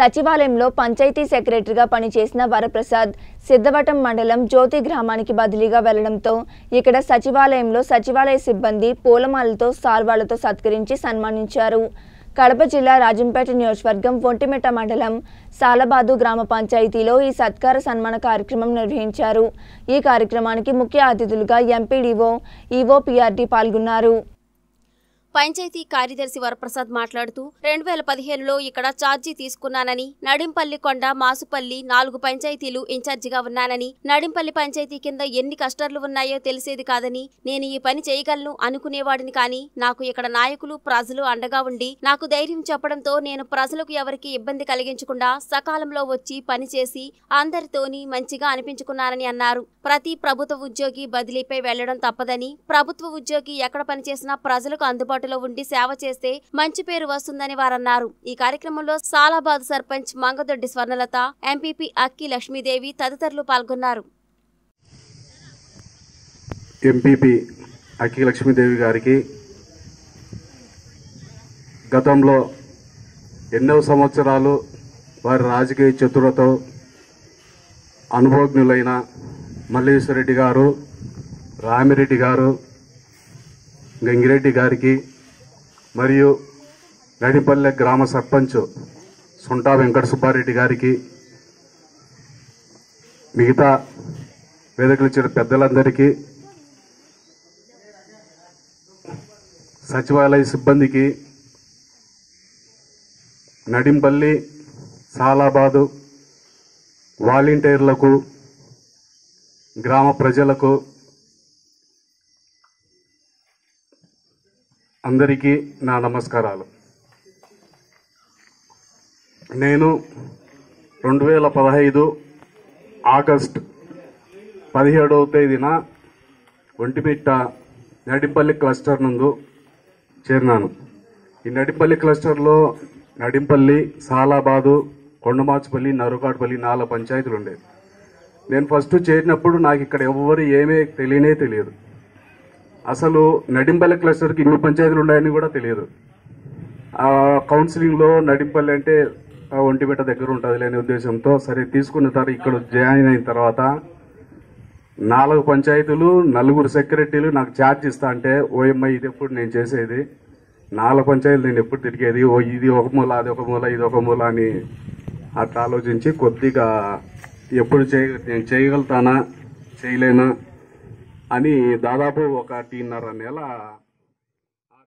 సచివాలయంలో పంచాయతీ సెక్రటరీగా పనిచేసిన వరప్రసాద్ సిద్ధవటం మండలం జ్యోతి గ్రామానికి బదిలీగా వెళ్లడంతో ఇక్కడ సచివాలయంలో సచివాలయ సిబ్బంది పూలమాలతో సాల్వాలతో సత్కరించి సన్మానించారు కడప జిల్లా రాజంపేట నియోజకవర్గం ఒంటిమిట్ట మండలం సాలబాదు గ్రామ పంచాయతీలో ఈ సత్కార సన్మాన కార్యక్రమం నిర్వహించారు ఈ కార్యక్రమానికి ముఖ్య అతిథులుగా ఎంపీడీఓ ఈవో పీఆర్టీ పాల్గొన్నారు పంచాయతీ కార్యదర్శి వరప్రసాద్ మాట్లాడుతూ రెండు వేల పదిహేనులో ఇక్కడ ఛార్జీ తీసుకున్నానని నడింపల్లి కొండ మాసుపల్లి నాలుగు పంచాయతీలు ఇన్ఛార్జిగా ఉన్నానని నడింపల్లి పంచాయతీ కింద ఎన్ని కష్టాలు ఉన్నాయో తెలిసేది కాదని నేను ఈ పని చేయగలను అనుకునేవాడిని కానీ నాకు ఇక్కడ నాయకులు ప్రజలు అండగా ఉండి నాకు ధైర్యం చెప్పడంతో నేను ప్రజలకు ఎవరికి ఇబ్బంది కలిగించకుండా సకాలంలో వచ్చి పనిచేసి అందరితోని మంచిగా అనిపించుకున్నానని అన్నారు ప్రతి ప్రభుత్వ ఉద్యోగి బదిలీపై వెళ్లడం తప్పదని ప్రభుత్వ ఉద్యోగి ఎక్కడ పనిచేసినా ప్రజలకు అందుబాటులో ఉండి సేవ చేస్తే మంచి పేరు వస్తుందని వారన్నారు ఈ కార్యక్రమంలో సాలాబాద్ సర్పంచ్ మంగదొడ్డి స్వర్ణలత ఎంపీపీ అక్కి లక్ష్మీదేవి తదితరులు పాల్గొన్నారు ఎంపీపీ అఖి లక్ష్మీదేవి గారికి గతంలో ఎన్నో సంవత్సరాలు వారి రాజకీయ చతురతో అనుభవజ్ఞులైన మల్లేశ్వరరెడ్డి గారు రామిరెడ్డి గారు గంగిరెడ్డి గారికి మరియు నడిపల్లె గ్రామ సర్పంచ్ సుంటా వెంకట సుబ్బారెడ్డి గారికి మిగతా వేదికలు ఇచ్చిన పెద్దలందరికీ సచివాలయ సిబ్బందికి నడింపల్లి సాలాబాదు వాలంటీర్లకు గ్రామ ప్రజలకు అందరికీ నా నమస్కారాలు నేను రెండు వేల పదహైదు ఆగస్ట్ పదిహేడవ తేదీన ఒంటిమిట్ట నడింపల్లి క్లస్టర్ నందు చేరినాను ఈ నడింపల్లి క్లస్టర్లో నడింపల్లి సాలాబాదు కొండమాచుపల్లి నరుకాటుపల్లి నాలుగు పంచాయతీలు ఉండేవి నేను ఫస్ట్ చేరినప్పుడు నాకు ఇక్కడ ఎవరు ఏమీ తెలియనే తెలియదు అసలు నడింపల్లి క్లస్టర్కి ఇన్ని పంచాయతీలు ఉన్నాయని కూడా తెలియదు ఆ కౌన్సిలింగ్లో నడింపల్లి అంటే ఆ ఒంటిమిట్ట దగ్గర ఉంటుంది లేని ఉద్దేశంతో సరే తీసుకున్న తర్వాత ఇక్కడ జాయిన్ అయిన తర్వాత నాలుగు పంచాయతీలు నలుగురు సెక్రటరీలు నాకు ఛార్జ్ ఇస్తా అంటే ఓఎంఐ ఇది ఎప్పుడు నేను చేసేది నాలుగు పంచాయతీలు నేను ఎప్పుడు తిరిగేది ఓ ఇది ఒక మూల అది ఒక మూల ఇది ఒక మూల అని అట్లా ఆలోచించి కొద్దిగా ఎప్పుడు చేయ నేను చేయగలుగుతానా చేయలేనా అని దాదాపు ఒకటిన్నర నెల